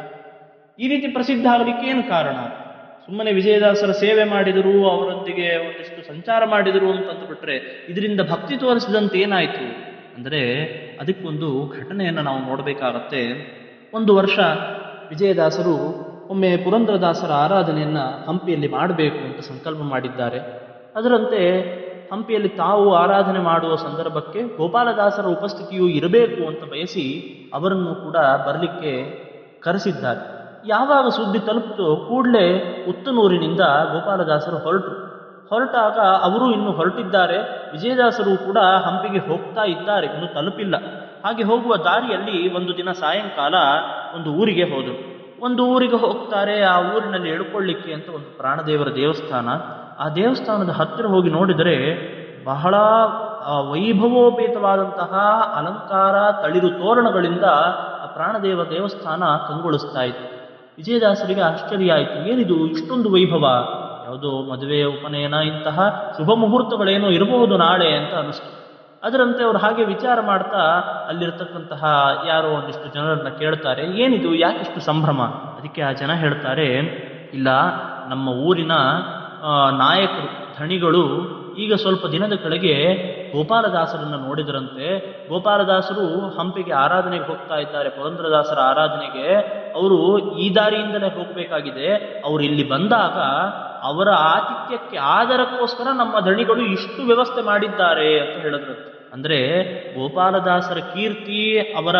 ಈ ರೀತಿ ಪ್ರಸಿದ್ಧ ಆಗಲಿಕ್ಕೆ ಏನು ಕಾರಣ ಸುಮ್ಮನೆ ವಿಜಯದಾಸರ ಸೇವೆ ಮಾಡಿದರು ಅವರೊಂದಿಗೆ ಒಂದಿಷ್ಟು ಸಂಚಾರ ಮಾಡಿದರು ಅಂತಂದು ಬಿಟ್ರೆ ಇದರಿಂದ ಭಕ್ತಿ ತೋರಿಸಿದಂತೆ ಏನಾಯಿತು ಅಂದರೆ ಅದಕ್ಕೊಂದು ಘಟನೆಯನ್ನು ನಾವು ನೋಡಬೇಕಾಗತ್ತೆ ಒಂದು ವರ್ಷ ವಿಜಯದಾಸರು ಒಮ್ಮೆ ಪುರಂದರದಾಸರ ಆರಾಧನೆಯನ್ನ ಹಂಪಿಯಲ್ಲಿ ಮಾಡಬೇಕು ಅಂತ ಸಂಕಲ್ಪ ಮಾಡಿದ್ದಾರೆ ಅದರಂತೆ ಹಂಪಿಯಲ್ಲಿ ತಾವು ಆರಾಧನೆ ಮಾಡುವ ಸಂದರ್ಭಕ್ಕೆ ಗೋಪಾಲದಾಸರ ಉಪಸ್ಥಿತಿಯು ಇರಬೇಕು ಅಂತ ಬಯಸಿ ಅವರನ್ನು ಕೂಡ ಬರಲಿಕ್ಕೆ ಕರೆಸಿದ್ದಾರೆ ಯಾವಾಗ ಸುದ್ದಿ ತಲುಪಿತು ಕೂಡಲೇ ಉತ್ತನೂರಿನಿಂದ ಗೋಪಾಲದಾಸರು ಹೊರಟರು ಹೊರಟಾಗ ಅವರು ಇನ್ನು ಹೊರಟಿದ್ದಾರೆ ವಿಜಯದಾಸರು ಕೂಡ ಹಂಪಿಗೆ ಹೋಗ್ತಾ ಇದ್ದಾರೆ ಇನ್ನು ತಲುಪಿಲ್ಲ ಹಾಗೆ ಹೋಗುವ ದಾರಿಯಲ್ಲಿ ಒಂದು ದಿನ ಸಾಯಂಕಾಲ ಒಂದು ಊರಿಗೆ ಹೋದರು ಒಂದು ಊರಿಗೆ ಹೋಗ್ತಾರೆ ಆ ಊರಿನಲ್ಲಿ ಎಳ್ಕೊಳ್ಳಿಕ್ಕೆ ಅಂತ ಒಂದು ಪ್ರಾಣದೇವರ ದೇವಸ್ಥಾನ ಆ ದೇವಸ್ಥಾನದ ಹತ್ತಿರ ಹೋಗಿ ನೋಡಿದರೆ ಬಹಳ ಆ, ವೈಭವೋಪೇತವಾದಂತಹ ಅಲಂಕಾರ ತಳಿರು ತೋರಣಗಳಿಂದ ಆ ಪ್ರಾಣದೇವ ದೇವಸ್ಥಾನ ಕಂಗೊಳಿಸ್ತಾ ಇತ್ತು ವಿಜಯದಾಸರಿಗೆ ಆಶ್ಚರ್ಯ ಆಯಿತು ಏನಿದು ಇಷ್ಟೊಂದು ವೈಭವ ಯಾವುದೋ ಮದುವೆ ಉಪನಯನ ಇಂತಹ ಶುಭ ಮುಹೂರ್ತಗಳೇನೋ ಇರಬಹುದು ನಾಳೆ ಅಂತ ಅನಿಸ್ತು ಅದರಂತೆ ಅವರು ಹಾಗೆ ವಿಚಾರ ಮಾಡ್ತಾ ಅಲ್ಲಿರ್ತಕ್ಕಂತಹ ಯಾರೋ ಒಂದಿಷ್ಟು ಜನರನ್ನ ಕೇಳ್ತಾರೆ ಏನಿದು ಯಾಕಿಷ್ಟು ಸಂಭ್ರಮ ಅದಕ್ಕೆ ಆ ಜನ ಹೇಳ್ತಾರೆ ಇಲ್ಲ ನಮ್ಮ ಊರಿನ ಆ, ನಾಯಕರು ಧಣಿಗಳು ಈಗ ಸ್ವಲ್ಪ ದಿನದ ಕೆಳಗೆ ಗೋಪಾಲದಾಸರನ್ನ ನೋಡಿದರಂತೆ ಗೋಪಾಲದಾಸರು ಹಂಪಿಗೆ ಆರಾಧನೆಗೆ ಹೋಗ್ತಾ ಇದ್ದಾರೆ ಪುರಂದ್ರದಾಸರ ಆರಾಧನೆಗೆ ಅವರು ಈ ದಾರಿಯಿಂದಲೇ ಹೋಗಬೇಕಾಗಿದೆ ಅವರು ಇಲ್ಲಿ ಬಂದಾಗ ಅವರ ಆತಿಥ್ಯಕ್ಕೆ ಆದರಕ್ಕೋಸ್ಕರ ನಮ್ಮ ಧಣಿಗಳು ಇಷ್ಟು ವ್ಯವಸ್ಥೆ ಮಾಡಿದ್ದಾರೆ ಅಂತ ಹೇಳಿದ್ರಂತೆ ಅಂದ್ರೆ ಗೋಪಾಲದಾಸರ ಕೀರ್ತಿ ಅವರ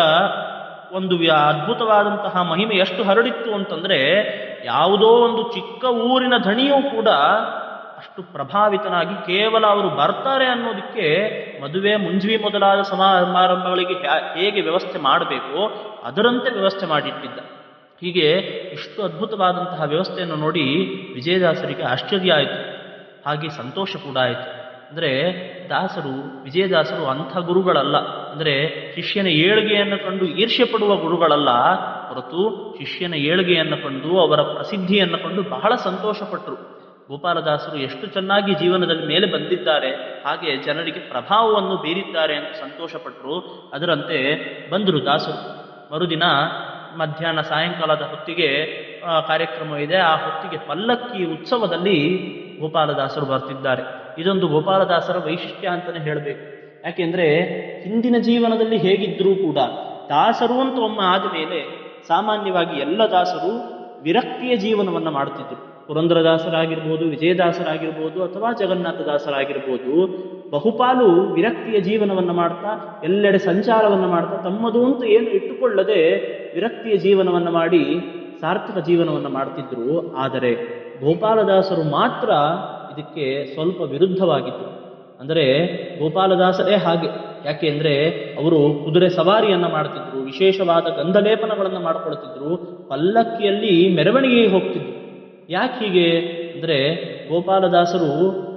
ಒಂದು ವ್ಯ- ಅದ್ಭುತವಾದಂತಹ ಮಹಿಮೆ ಎಷ್ಟು ಹರಡಿತ್ತು ಅಂತಂದ್ರೆ ಯಾವುದೋ ಒಂದು ಚಿಕ್ಕ ಊರಿನ ಧಣಿಯೂ ಕೂಡ ಅಷ್ಟು ಪ್ರಭಾವಿತನಾಗಿ ಕೇವಲ ಅವರು ಬರ್ತಾರೆ ಅನ್ನೋದಕ್ಕೆ ಮದುವೆ ಮುಂಜಿ ಮೊದಲಾದ ಸಮಾರಂಭಗಳಿಗೆ ಹ್ಯಾ- ಹೇಗೆ ವ್ಯವಸ್ಥೆ ಮಾಡಬೇಕು ಅದರಂತೆ ವ್ಯವಸ್ಥೆ ಮಾಡಿಟ್ಟಿದ್ದ ಹೀಗೆ ಇಷ್ಟು ಅದ್ಭುತವಾದಂತಹ ವ್ಯವಸ್ಥೆಯನ್ನು ನೋಡಿ ವಿಜಯದಾಸರಿಗೆ ಆಶ್ಚರ್ಯ ಆಯಿತು ಹಾಗೆ ಸಂತೋಷ ಕೂಡ ಆಯಿತು ಅಂದರೆ ದಾಸರು ವಿಜಯದಾಸರು ಅಂಥ ಗುರುಗಳಲ್ಲ ಅಂದರೆ ಶಿಷ್ಯನ ಏಳಿಗೆಯನ್ನು ಕಂಡು ಈರ್ಷ್ಯ ಪಡುವ ಗುರುಗಳಲ್ಲ ಹೊರತು ಶಿಷ್ಯನ ಏಳಿಗೆಯನ್ನು ಕಂಡು ಅವರ ಪ್ರಸಿದ್ಧಿಯನ್ನು ಕಂಡು ಬಹಳ ಸಂತೋಷಪಟ್ಟರು ಗೋಪಾಲದಾಸರು ಎಷ್ಟು ಚೆನ್ನಾಗಿ ಜೀವನದಲ್ಲಿ ಮೇಲೆ ಬಂದಿದ್ದಾರೆ ಹಾಗೆ ಜನರಿಗೆ ಪ್ರಭಾವವನ್ನು ಬೀರಿದ್ದಾರೆ ಅಂತ ಸಂತೋಷಪಟ್ಟರು ಅದರಂತೆ ಬಂದರು ದಾಸರು ಮರುದಿನ ಮಧ್ಯಾಹ್ನ ಸಾಯಂಕಾಲದ ಹೊತ್ತಿಗೆ ಆ, ಕಾರ್ಯಕ್ರಮ ಇದೆ ಆ ಹೊತ್ತಿಗೆ ಪಲ್ಲಕ್ಕಿ ಉತ್ಸವದಲ್ಲಿ ಗೋಪಾಲದಾಸರು ಬರ್ತಿದ್ದಾರೆ ಇದೊಂದು ಗೋಪಾಲದಾಸರ ವೈಶಿಷ್ಟ್ಯ ಅಂತಲೇ ಹೇಳಬೇಕು ಯಾಕೆಂದ್ರೆ ಹಿಂದಿನ ಜೀವನದಲ್ಲಿ ಹೇಗಿದ್ರೂ ಕೂಡ ದಾಸರು ಅಂತ ಒಮ್ಮೆ ಆದ ಮೇಲೆ ಸಾಮಾನ್ಯವಾಗಿ ಎಲ್ಲ ದಾಸರು ವಿರಕ್ತಿಯ ಜೀವನವನ್ನು ಮಾಡ್ತಿದ್ರು ಪುರಂದರದಾಸರಾಗಿರ್ಬೋದು ವಿಜಯದಾಸರಾಗಿರ್ಬೋದು ಅಥವಾ ಜಗನ್ನಾಥದಾಸರಾಗಿರ್ಬೋದು ಬಹುಪಾಲು ವಿರಕ್ತಿಯ ಜೀವನವನ್ನು ಮಾಡ್ತಾ ಎಲ್ಲೆಡೆ ಸಂಚಾರವನ್ನು ಮಾಡ್ತಾ ತಮ್ಮದು ಅಂತ ಏನು ಇಟ್ಟುಕೊಳ್ಳದೆ ವಿರಕ್ತಿಯ ಜೀವನವನ್ನು ಮಾಡಿ ಸಾರ್ಥಕ ಜೀವನವನ್ನು ಮಾಡ್ತಿದ್ರು ಆದರೆ ಗೋಪಾಲದಾಸರು ಮಾತ್ರ ಇದಕ್ಕೆ ಸ್ವಲ್ಪ ವಿರುದ್ಧವಾಗಿದ್ದರು ಅಂದರೆ ಗೋಪಾಲದಾಸರೇ ಹಾಗೆ ಯಾಕೆ ಅಂದರೆ ಅವರು ಕುದುರೆ ಸವಾರಿಯನ್ನ ಮಾಡ್ತಿದ್ರು ವಿಶೇಷವಾದ ಗಂಧಲೇಪನಗಳನ್ನು ಮಾಡ್ಕೊಳ್ತಿದ್ರು ಪಲ್ಲಕ್ಕಿಯಲ್ಲಿ ಮೆರವಣಿಗೆಗೆ ಹೋಗ್ತಿದ್ರು ಯಾಕೆ ಹೀಗೆ ಅಂದರೆ ಗೋಪಾಲದಾಸರು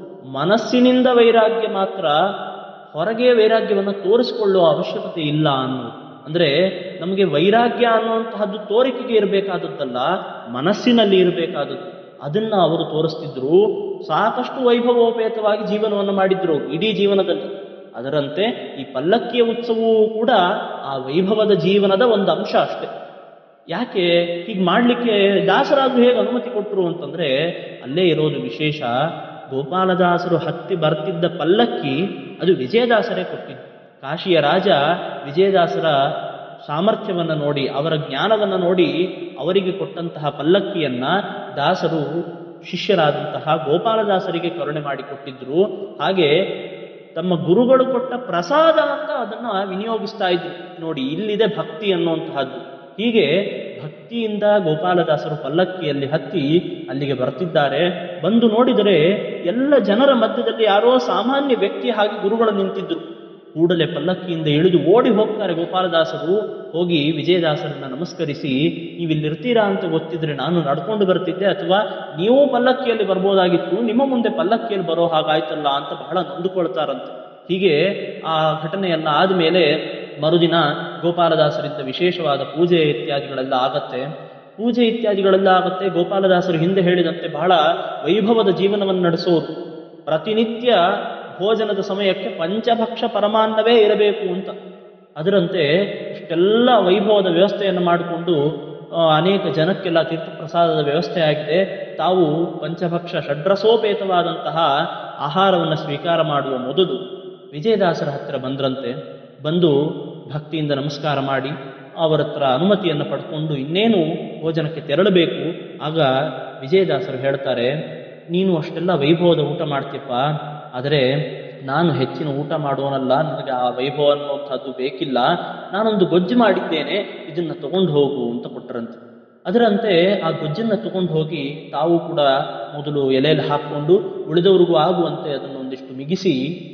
ಮನಸ್ಸಿನಿಂದ ವೈರಾಗ್ಯ ಮಾತ್ರ ಹೊರಗೆ ವೈರಾಗ್ಯವನ್ನು ತೋರಿಸಿಕೊಳ್ಳುವ ಅವಶ್ಯಕತೆ ಇಲ್ಲ ಅನ್ನೋದು ಅಂದರೆ ನಮಗೆ ವೈರಾಗ್ಯ ಅನ್ನುವಂತಹದ್ದು ತೋರಿಕೆಗೆ ಇರಬೇಕಾದದ್ದಲ್ಲ ಮನಸ್ಸಿನಲ್ಲಿ ಇರಬೇಕಾದದ್ದು ಅದನ್ನ ಅವರು ತೋರಿಸ್ತಿದ್ರು ಸಾಕಷ್ಟು ವೈಭವೋಪೇತವಾಗಿ ಜೀವನವನ್ನು ಮಾಡಿದ್ರು ಅವ್ರು ಇಡೀ ಜೀವನದಲ್ಲಿ ಅದರಂತೆ ಈ ಪಲ್ಲಕ್ಕಿಯ ಉತ್ಸವವೂ ಕೂಡ ಆ ವೈಭವದ ಜೀವನದ ಒಂದು ಅಂಶ ಅಷ್ಟೇ ಯಾಕೆ ಹೀಗೆ ಮಾಡಲಿಕ್ಕೆ ದಾಸರಾದ್ರು ಹೇಗೆ ಅನುಮತಿ ಕೊಟ್ಟರು ಅಂತಂದ್ರೆ ಅಲ್ಲೇ ಇರೋದು ವಿಶೇಷ ಗೋಪಾಲದಾಸರು ಹತ್ತಿ ಬರ್ತಿದ್ದ ಪಲ್ಲಕ್ಕಿ ಅದು ವಿಜಯದಾಸರೇ ಕೊಟ್ಟಿದ್ದು ಕಾಶಿಯ ರಾಜ ವಿಜಯದಾಸರ ಸಾಮರ್ಥ್ಯವನ್ನು ನೋಡಿ ಅವರ ಜ್ಞಾನವನ್ನು ನೋಡಿ ಅವರಿಗೆ ಕೊಟ್ಟಂತಹ ಪಲ್ಲಕ್ಕಿಯನ್ನ ದಾಸರು ಶಿಷ್ಯರಾದಂತಹ ಗೋಪಾಲದಾಸರಿಗೆ ಕರುಣೆ ಮಾಡಿಕೊಟ್ಟಿದ್ರು ಹಾಗೆ ತಮ್ಮ ಗುರುಗಳು ಕೊಟ್ಟ ಪ್ರಸಾದ ಅಂತ ಅದನ್ನ ವಿನಿಯೋಗಿಸ್ತಾ ಇದ್ರು ನೋಡಿ ಇಲ್ಲಿದೆ ಭಕ್ತಿ ಅನ್ನುವಂತಹದ್ದು ಹೀಗೆ ಭಕ್ತಿಯಿಂದ ಗೋಪಾಲದಾಸರು ಪಲ್ಲಕ್ಕಿಯಲ್ಲಿ ಹತ್ತಿ ಅಲ್ಲಿಗೆ ಬರ್ತಿದ್ದಾರೆ ಬಂದು ನೋಡಿದರೆ ಎಲ್ಲ ಜನರ ಮಧ್ಯದಲ್ಲಿ ಯಾರೋ ಸಾಮಾನ್ಯ ವ್ಯಕ್ತಿ ಹಾಗೆ ಗುರುಗಳು ನಿಂತಿದ್ರು ಕೂಡಲೇ ಪಲ್ಲಕ್ಕಿಯಿಂದ ಇಳಿದು ಓಡಿ ಹೋಗ್ತಾರೆ ಗೋಪಾಲದಾಸರು ಹೋಗಿ ವಿಜಯದಾಸರನ್ನ ನಮಸ್ಕರಿಸಿ ನೀವು ಇಲ್ಲಿರ್ತೀರಾ ಅಂತ ಗೊತ್ತಿದ್ರೆ ನಾನು ನಡ್ಕೊಂಡು ಬರ್ತಿದ್ದೆ ಅಥವಾ ನೀವು ಪಲ್ಲಕ್ಕಿಯಲ್ಲಿ ಬರ್ಬೋದಾಗಿತ್ತು ನಿಮ್ಮ ಮುಂದೆ ಪಲ್ಲಕ್ಕಿಯಲ್ಲಿ ಬರೋ ಹಾಗಾಯ್ತಲ್ಲ ಅಂತ ಬಹಳ ನೊಂದುಕೊಳ್ತಾರಂತೆ ಹೀಗೆ ಆ ಘಟನೆಯನ್ನ ಆದಮೇಲೆ ಮರುದಿನ ಗೋಪಾಲದಾಸರಿಂದ ವಿಶೇಷವಾದ ಪೂಜೆ ಇತ್ಯಾದಿಗಳೆಲ್ಲ ಆಗತ್ತೆ ಪೂಜೆ ಇತ್ಯಾದಿಗಳೆಲ್ಲ ಆಗತ್ತೆ ಗೋಪಾಲದಾಸರು ಹಿಂದೆ ಹೇಳಿದಂತೆ ಬಹಳ ವೈಭವದ ಜೀವನವನ್ನು ನಡೆಸೋರು ಪ್ರತಿನಿತ್ಯ ಭೋಜನದ ಸಮಯಕ್ಕೆ ಪಂಚಭಕ್ಷ ಪರಮಾನ್ನವೇ ಇರಬೇಕು ಅಂತ ಅದರಂತೆ ಇಷ್ಟೆಲ್ಲ ವೈಭವದ ವ್ಯವಸ್ಥೆಯನ್ನು ಮಾಡಿಕೊಂಡು ಆ, ಅನೇಕ ಜನಕ್ಕೆಲ್ಲ ತೀರ್ಥಪ್ರಸಾದದ ವ್ಯವಸ್ಥೆ ಆಗಿದೆ ತಾವು ಪಂಚಭಕ್ಷ ಷಡ್ರಸೋಪೇತವಾದಂತಹ ಆಹಾರವನ್ನು ಸ್ವೀಕಾರ ಮಾಡುವ ಮೊದಲು ವಿಜಯದಾಸರ ಹತ್ತಿರ ಬಂದ್ರಂತೆ ಬಂದು ಭಕ್ತಿಯಿಂದ ನಮಸ್ಕಾರ ಮಾಡಿ ಅವರ ಹತ್ರ ಅನುಮತಿಯನ್ನು ಪಡ್ಕೊಂಡು ಇನ್ನೇನು ಭೋಜನಕ್ಕೆ ತೆರಳಬೇಕು ಆಗ ವಿಜಯದಾಸರು ಹೇಳ್ತಾರೆ ನೀನು ಅಷ್ಟೆಲ್ಲ ವೈಭವದ ಊಟ ಮಾಡ್ತೀಯಪ್ಪ ಆದರೆ ನಾನು ಹೆಚ್ಚಿನ ಊಟ ಮಾಡುವನಲ್ಲ ನನಗೆ ಆ ವೈಭವ ಅನ್ನುವಂಥದ್ದು ಬೇಕಿಲ್ಲ ನಾನೊಂದು ಗೊಜ್ಜು ಮಾಡಿದ್ದೇನೆ ಇದನ್ನ ತಗೊಂಡು ಹೋಗು ಅಂತ ಕೊಟ್ಟರಂತೆ ಅದರಂತೆ ಆ ಗೊಜ್ಜನ್ನ ತಗೊಂಡು ಹೋಗಿ ತಾವು ಕೂಡ ಮೊದಲು ಎಲೆಯಲ್ಲಿ ಹಾಕ್ಕೊಂಡು ಉಳಿದವರಿಗೂ ಆಗುವಂತೆ ಅದನ್ನು ಒಂದಿಷ್ಟು ಮಿಗಿಸಿ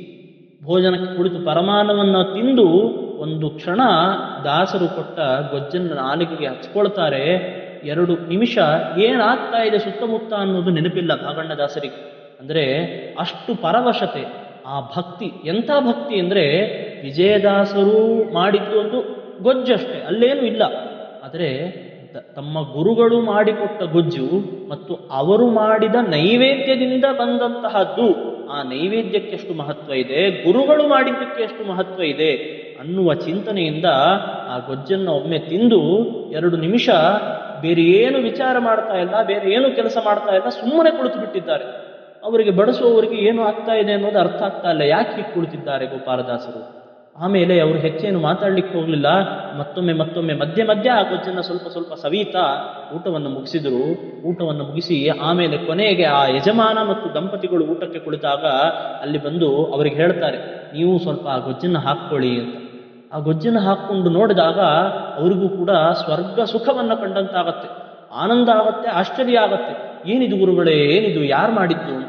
ಭೋಜನಕ್ಕೆ ಕುಳಿತು ಪರಮಾನವನ್ನ ತಿಂದು ಒಂದು ಕ್ಷಣ ದಾಸರು ಕೊಟ್ಟ ಗೊಜ್ಜನ್ನು ನಾಲಿಗೆಗೆ ಹಚ್ಕೊಳ್ತಾರೆ ಎರಡು ನಿಮಿಷ ಏನಾಗ್ತಾ ಇದೆ ಸುತ್ತಮುತ್ತ ಅನ್ನೋದು ನೆನಪಿಲ್ಲ ಭಾಗಣ್ಣ ದಾಸರಿಗೆ ಅಂದ್ರೆ ಅಷ್ಟು ಪರವಶತೆ ಆ ಭಕ್ತಿ ಎಂಥ ಭಕ್ತಿ ಅಂದ್ರೆ ವಿಜಯದಾಸರು ಮಾಡಿದ್ದು ಒಂದು ಗೊಜ್ಜಷ್ಟೇ ಅಲ್ಲೇನೂ ಇಲ್ಲ ಆದರೆ ತ- ತಮ್ಮ ಗುರುಗಳು ಮಾಡಿಕೊಟ್ಟ ಗೊಜ್ಜು ಮತ್ತು ಅವರು ಮಾಡಿದ ನೈವೇದ್ಯದಿಂದ ಬಂದಂತಹದ್ದು ಆ ನೈವೇದ್ಯಕ್ಕೆ ಎಷ್ಟು ಮಹತ್ವ ಇದೆ ಗುರುಗಳು ಮಾಡಿದ್ದಕ್ಕೆ ಎಷ್ಟು ಮಹತ್ವ ಇದೆ ಅನ್ನುವ ಚಿಂತನೆಯಿಂದ ಆ ಗೊಜ್ಜನ್ನು ಒಮ್ಮೆ ತಿಂದು ಎರಡು ನಿಮಿಷ ಬೇರೆ ಏನು ವಿಚಾರ ಮಾಡ್ತಾ ಇಲ್ಲ ಬೇರೆ ಏನು ಕೆಲಸ ಮಾಡ್ತಾ ಇಲ್ಲ ಸುಮ್ಮನೆ ಕುಳಿತು ಬಿಟ್ಟಿದ್ದಾರೆ ಅವರಿಗೆ ಬಡಿಸುವವರಿಗೆ ಏನು ಆಗ್ತಾ ಇದೆ ಅನ್ನೋದು ಅರ್ಥ ಆಗ್ತಾ ಇಲ್ಲ ಯಾಕೆ ಹೀಗೆ ಕುಳಿತಿದ್ದಾರೆ ಗೋಪಾಲದಾಸರು ಆಮೇಲೆ ಅವರು ಹೆಚ್ಚೇನು ಮಾತಾಡ್ಲಿಕ್ಕೆ ಹೋಗ್ಲಿಲ್ಲ ಮತ್ತೊಮ್ಮೆ ಮತ್ತೊಮ್ಮೆ ಮಧ್ಯೆ ಮಧ್ಯೆ ಆ ಗೊಜ್ಜನ್ನ ಸ್ವಲ್ಪ ಸ್ವಲ್ಪ ಸವೀತಾ ಊಟವನ್ನು ಮುಗಿಸಿದ್ರು ಊಟವನ್ನು ಮುಗಿಸಿ ಆಮೇಲೆ ಕೊನೆಗೆ ಆ ಯಜಮಾನ ಮತ್ತು ದಂಪತಿಗಳು ಊಟಕ್ಕೆ ಕುಳಿತಾಗ ಅಲ್ಲಿ ಬಂದು ಅವರಿಗೆ ಹೇಳ್ತಾರೆ ನೀವು ಸ್ವಲ್ಪ ಆ ಗೊಜ್ಜನ್ನ ಹಾಕ್ಕೊಳ್ಳಿ ಅಂತ ಆ ಗೊಜ್ಜನ್ನು ಹಾಕ್ಕೊಂಡು ನೋಡಿದಾಗ ಅವರಿಗೂ ಕೂಡ ಸ್ವರ್ಗ ಸುಖವನ್ನ ಕಂಡಂತಾಗತ್ತೆ ಆನಂದ ಆಗತ್ತೆ ಆಶ್ಚರ್ಯ ಆಗತ್ತೆ ಏನಿದು ಗುರುಗಳೇ ಏನಿದು ಯಾರು ಮಾಡಿದ್ದು ಅಂತ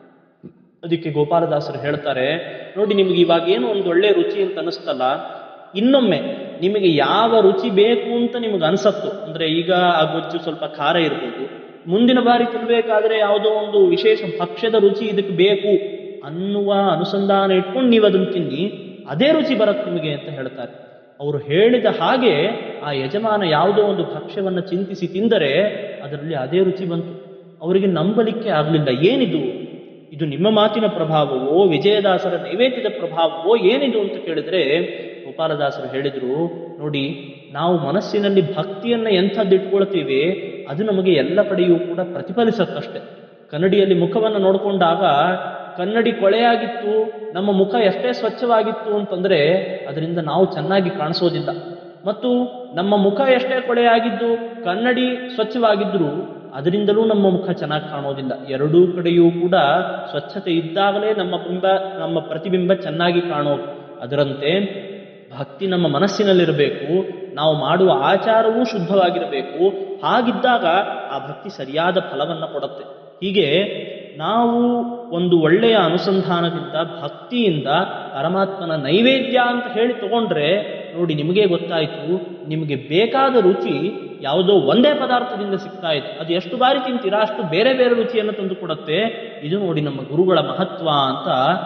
ಅದಕ್ಕೆ ಗೋಪಾಲದಾಸರು ಹೇಳ್ತಾರೆ ನೋಡಿ ನಿಮಗೆ ಇವಾಗ ಏನು ಒಂದು ಒಳ್ಳೆ ರುಚಿ ಅಂತ ಅನಿಸ್ತಲ್ಲ ಇನ್ನೊಮ್ಮೆ ನಿಮಗೆ ಯಾವ ರುಚಿ ಬೇಕು ಅಂತ ನಿಮಗೆ ಅನ್ಸತ್ತು ಅಂದ್ರೆ ಈಗ ಆ ಗೊಜ್ಜು ಸ್ವಲ್ಪ ಖಾರ ಇರ್ಬೋದು ಮುಂದಿನ ಬಾರಿ ತಿನ್ಬೇಕಾದ್ರೆ ಯಾವುದೋ ಒಂದು ವಿಶೇಷ ಭಕ್ಷ್ಯದ ರುಚಿ ಇದಕ್ಕೆ ಬೇಕು ಅನ್ನುವ ಅನುಸಂಧಾನ ಇಟ್ಕೊಂಡು ನೀವು ಅದನ್ನು ತಿನ್ನಿ ಅದೇ ರುಚಿ ಬರುತ್ತೆ ನಿಮಗೆ ಅಂತ ಹೇಳ್ತಾರೆ ಅವರು ಹೇಳಿದ ಹಾಗೆ ಆ ಯಜಮಾನ ಯಾವುದೋ ಒಂದು ಭಕ್ಷ್ಯವನ್ನು ಚಿಂತಿಸಿ ತಿಂದರೆ ಅದರಲ್ಲಿ ಅದೇ ರುಚಿ ಬಂತು ಅವರಿಗೆ ನಂಬಲಿಕ್ಕೆ ಆಗಲಿಲ್ಲ ಏನಿದು ಇದು ನಿಮ್ಮ ಮಾತಿನ ಪ್ರಭಾವವೋ ವಿಜಯದಾಸರ ನೈವೇದ್ಯದ ಪ್ರಭಾವವೋ ಏನಿದು ಅಂತ ಕೇಳಿದ್ರೆ ಗೋಪಾಲದಾಸರು ಹೇಳಿದ್ರು ನೋಡಿ ನಾವು ಮನಸ್ಸಿನಲ್ಲಿ ಭಕ್ತಿಯನ್ನ ಎಂಥದ್ದು ಇಟ್ಕೊಳ್ತೀವಿ ಅದು ನಮಗೆ ಎಲ್ಲ ಕಡೆಯೂ ಕೂಡ ಪ್ರತಿಫಲಿಸತ್ತಷ್ಟೆ ಕನ್ನಡಿಯಲ್ಲಿ ಮುಖವನ್ನು ನೋಡಿಕೊಂಡಾಗ ಕನ್ನಡಿ ಕೊಳೆಯಾಗಿತ್ತು ನಮ್ಮ ಮುಖ ಎಷ್ಟೇ ಸ್ವಚ್ಛವಾಗಿತ್ತು ಅಂತಂದ್ರೆ ಅದರಿಂದ ನಾವು ಚೆನ್ನಾಗಿ ಕಾಣಿಸೋದಿಲ್ಲ ಮತ್ತು ನಮ್ಮ ಮುಖ ಎಷ್ಟೇ ಕೊಳೆಯಾಗಿದ್ದು ಕನ್ನಡಿ ಸ್ವಚ್ಛವಾಗಿದ್ರೂ ಅದರಿಂದಲೂ ನಮ್ಮ ಮುಖ ಚೆನ್ನಾಗಿ ಕಾಣೋದಿಲ್ಲ ಎರಡೂ ಕಡೆಯೂ ಕೂಡ ಸ್ವಚ್ಛತೆ ಇದ್ದಾಗಲೇ ನಮ್ಮ ಬಿಂಬ ನಮ್ಮ ಪ್ರತಿಬಿಂಬ ಚೆನ್ನಾಗಿ ಕಾಣೋದು ಅದರಂತೆ ಭಕ್ತಿ ನಮ್ಮ ಮನಸ್ಸಿನಲ್ಲಿರಬೇಕು ನಾವು ಮಾಡುವ ಆಚಾರವೂ ಶುದ್ಧವಾಗಿರಬೇಕು ಹಾಗಿದ್ದಾಗ ಆ ಭಕ್ತಿ ಸರಿಯಾದ ಫಲವನ್ನು ಕೊಡುತ್ತೆ ಹೀಗೆ ನಾವು ಒಂದು ಒಳ್ಳೆಯ ಅನುಸಂಧಾನದಿಂದ ಭಕ್ತಿಯಿಂದ ಪರಮಾತ್ಮನ ನೈವೇದ್ಯ ಅಂತ ಹೇಳಿ ತಗೊಂಡ್ರೆ ನೋಡಿ ನಿಮಗೆ ಗೊತ್ತಾಯಿತು ನಿಮಗೆ ಬೇಕಾದ ರುಚಿ ಯಾವುದೋ ಒಂದೇ ಪದಾರ್ಥದಿಂದ ಸಿಗ್ತಾ ಇದೆ ಅದು ಎಷ್ಟು ಬಾರಿ ತಿಂತೀರಾ ಅಷ್ಟು ಬೇರೆ ಬೇರೆ ರುಚಿಯನ್ನು ತಂದು ಕೊಡುತ್ತೆ ಇದು ನೋಡಿ ನಮ್ಮ ಗುರುಗಳ ಮಹತ್ವ ಅಂತ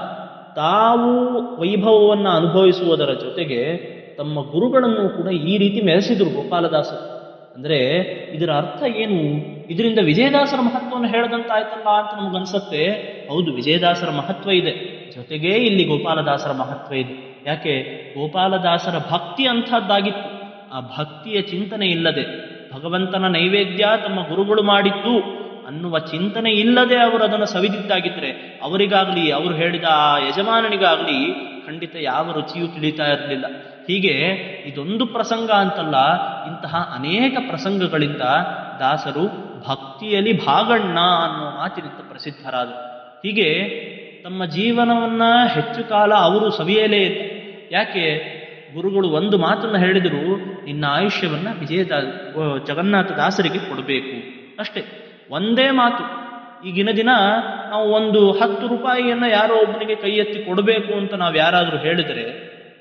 ತಾವು ವೈಭವವನ್ನು ಅನುಭವಿಸುವುದರ ಜೊತೆಗೆ ತಮ್ಮ ಗುರುಗಳನ್ನು ಕೂಡ ಈ ರೀತಿ ಮೆರೆಸಿದ್ರು ಗೋಪಾಲದಾಸರು ಅಂದ್ರೆ ಇದರ ಅರ್ಥ ಏನು ಇದರಿಂದ ವಿಜಯದಾಸರ ಮಹತ್ವವನ್ನು ಹೇಳದಂತಾಯ್ತಲ್ಲ ಅಂತ ನಮಗನ್ಸತ್ತೆ ಹೌದು ವಿಜಯದಾಸರ ಮಹತ್ವ ಇದೆ ಜೊತೆಗೇ ಇಲ್ಲಿ ಗೋಪಾಲದಾಸರ ಮಹತ್ವ ಇದೆ ಯಾಕೆ ಗೋಪಾಲದಾಸರ ಭಕ್ತಿ ಅಂಥದ್ದಾಗಿತ್ತು ಆ ಭಕ್ತಿಯ ಚಿಂತನೆ ಇಲ್ಲದೆ ಭಗವಂತನ ನೈವೇದ್ಯ ತಮ್ಮ ಗುರುಗಳು ಮಾಡಿದ್ದು ಅನ್ನುವ ಚಿಂತನೆ ಇಲ್ಲದೆ ಅವರು ಅದನ್ನು ಸವಿದಿದ್ದಾಗಿದ್ರೆ ಅವರಿಗಾಗಲಿ ಅವರು ಹೇಳಿದ ಆ ಯಜಮಾನನಿಗಾಗಲಿ ಖಂಡಿತ ಯಾವ ರುಚಿಯೂ ತಿಳಿತಾ ಇರಲಿಲ್ಲ ಹೀಗೆ ಇದೊಂದು ಪ್ರಸಂಗ ಅಂತಲ್ಲ ಇಂತಹ ಅನೇಕ ಪ್ರಸಂಗಗಳಿಂದ ದಾಸರು ಭಕ್ತಿಯಲ್ಲಿ ಭಾಗಣ್ಣ ಅನ್ನೋ ಮಾತಿನಿಂದ ಪ್ರಸಿದ್ಧರಾದರು ಹೀಗೆ ತಮ್ಮ ಜೀವನವನ್ನ ಹೆಚ್ಚು ಕಾಲ ಅವರು ಸವಿಯಲೇ ಇಲ್ಲ ಯಾಕೆ ಗುರುಗಳು ಒಂದು ಮಾತನ್ನ ಹೇಳಿದರು ನಿನ್ನ ಆಯುಷ್ಯವನ್ನ ವಿಜಯದ ಜಗನ್ನಾಥ ದಾಸರಿಗೆ ಕೊಡಬೇಕು ಅಷ್ಟೇ ಒಂದೇ ಮಾತು ಈಗಿನ ದಿನ ನಾವು ಒಂದು ಹತ್ತು ರೂಪಾಯಿಯನ್ನ ಯಾರೋ ಒಬ್ಬನಿಗೆ ಕೈ ಎತ್ತಿ ಕೊಡಬೇಕು ಅಂತ ನಾವು ಯಾರಾದರೂ ಹೇಳಿದರೆ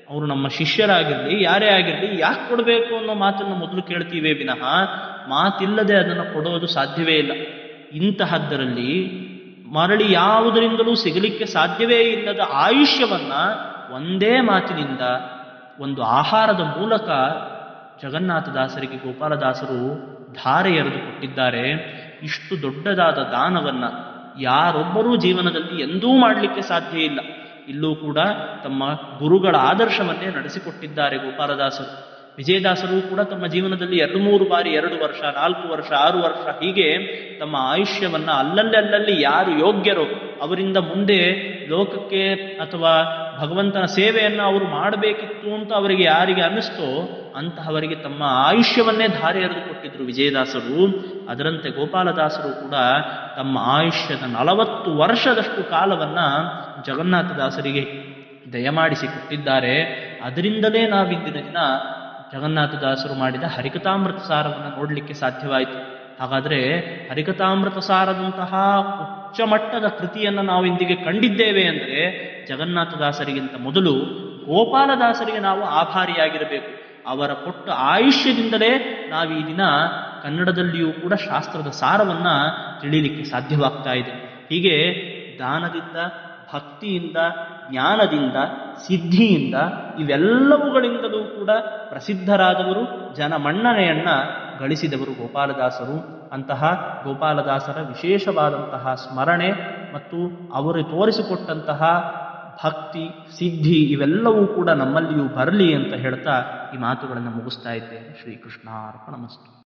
ಅವರು ನಮ್ಮ ಶಿಷ್ಯರಾಗಿರಲಿ ಯಾರೇ ಆಗಿರಲಿ ಯಾಕೆ ಕೊಡಬೇಕು ಅನ್ನೋ ಮಾತನ್ನು ಮೊದಲು ಕೇಳ್ತೀವೇ ವಿನಃ ಮಾತಿಲ್ಲದೆ ಅದನ್ನು ಕೊಡೋದು ಸಾಧ್ಯವೇ ಇಲ್ಲ ಇಂತಹದ್ದರಲ್ಲಿ ಮರಳಿ ಯಾವುದರಿಂದಲೂ ಸಿಗಲಿಕ್ಕೆ ಸಾಧ್ಯವೇ ಇಲ್ಲದ ಆಯುಷ್ಯವನ್ನ ಒಂದೇ ಮಾತಿನಿಂದ ಒಂದು ಆಹಾರದ ಮೂಲಕ ಜಗನ್ನಾಥದಾಸರಿಗೆ ಗೋಪಾಲದಾಸರು ಧಾರೆ ಎರೆದು ಕೊಟ್ಟಿದ್ದಾರೆ ಇಷ್ಟು ದೊಡ್ಡದಾದ ದಾನವನ್ನ ಯಾರೊಬ್ಬರೂ ಜೀವನದಲ್ಲಿ ಎಂದೂ ಮಾಡಲಿಕ್ಕೆ ಸಾಧ್ಯ ಇಲ್ಲ ಇಲ್ಲೂ ಕೂಡ ತಮ್ಮ ಗುರುಗಳ ಆದರ್ಶವನ್ನೇ ನಡೆಸಿಕೊಟ್ಟಿದ್ದಾರೆ ಗೋಪಾಲದಾಸರು ವಿಜಯದಾಸರು ಕೂಡ ತಮ್ಮ ಜೀವನದಲ್ಲಿ ಎರಡು ಮೂರು ಬಾರಿ ಎರಡು ವರ್ಷ ನಾಲ್ಕು ವರ್ಷ ಆರು ವರ್ಷ ಹೀಗೆ ತಮ್ಮ ಆಯುಷ್ಯವನ್ನ ಅಲ್ಲಲ್ಲಿ ಅಲ್ಲಲ್ಲಿ ಯಾರು ಯೋಗ್ಯರೋ ಅವರಿಂದ ಮುಂದೆ ಲೋಕಕ್ಕೆ ಅಥವಾ ಭಗವಂತನ ಸೇವೆಯನ್ನು ಅವರು ಮಾಡಬೇಕಿತ್ತು ಅಂತ ಅವರಿಗೆ ಯಾರಿಗೆ ಅನ್ನಿಸ್ತೋ ಅಂತಹವರಿಗೆ ತಮ್ಮ ಆಯುಷ್ಯವನ್ನೇ ಧಾರೆ ಎರೆದು ಕೊಟ್ಟಿದ್ರು ವಿಜಯದಾಸರು ಅದರಂತೆ ಗೋಪಾಲದಾಸರು ಕೂಡ ತಮ್ಮ ಆಯುಷ್ಯದ ನಲವತ್ತು ವರ್ಷದಷ್ಟು ಕಾಲವನ್ನ ಜಗನ್ನಾಥದಾಸರಿಗೆ ದಯಮಾಡಿಸಿ ಕೊಟ್ಟಿದ್ದಾರೆ ಅದರಿಂದಲೇ ನಾವಿಂದಿನ ದಿನ ಜಗನ್ನಾಥದಾಸರು ಮಾಡಿದ ಹರಿಕತಾಮೃತ ಸಾರವನ್ನು ನೋಡಲಿಕ್ಕೆ ಸಾಧ್ಯವಾಯಿತು ಹಾಗಾದರೆ ಹರಿಕತಾಮೃತ ಸಾರದಂತಹ ಉಚ್ಚ ಮಟ್ಟದ ಕೃತಿಯನ್ನು ನಾವು ಇಂದಿಗೆ ಕಂಡಿದ್ದೇವೆ ಅಂದರೆ ಜಗನ್ನಾಥದಾಸರಿಗಿಂತ ಮೊದಲು ಗೋಪಾಲದಾಸರಿಗೆ ನಾವು ಆಭಾರಿಯಾಗಿರಬೇಕು ಅವರ ಕೊಟ್ಟ ಆಯುಷ್ಯದಿಂದಲೇ ನಾವು ಈ ದಿನ ಕನ್ನಡದಲ್ಲಿಯೂ ಕೂಡ ಶಾಸ್ತ್ರದ ಸಾರವನ್ನ ತಿಳಿಯಲಿಕ್ಕೆ ಸಾಧ್ಯವಾಗ್ತಾ ಇದೆ ಹೀಗೆ ದಾನದಿಂದ ಭಕ್ತಿಯಿಂದ ಜ್ಞಾನದಿಂದ ಸಿದ್ಧಿಯಿಂದ ಇವೆಲ್ಲವುಗಳಿಂದಲೂ ಕೂಡ ಪ್ರಸಿದ್ಧರಾದವರು ಜನಮನ್ನಣೆಯನ್ನ ಗಳಿಸಿದವರು ಗೋಪಾಲದಾಸರು ಅಂತಹ ಗೋಪಾಲದಾಸರ ವಿಶೇಷವಾದಂತಹ ಸ್ಮರಣೆ ಮತ್ತು ಅವರು ತೋರಿಸಿಕೊಟ್ಟಂತಹ ಭಕ್ತಿ ಸಿದ್ಧಿ ಇವೆಲ್ಲವೂ ಕೂಡ ನಮ್ಮಲ್ಲಿಯೂ ಬರಲಿ ಅಂತ ಹೇಳ್ತಾ ಈ ಮಾತುಗಳನ್ನು ಮುಗಿಸ್ತಾ ಇದ್ದೇನೆ ಶ್ರೀಕೃಷ್ಣ ಅರ್ಪಣಮಸ್ತು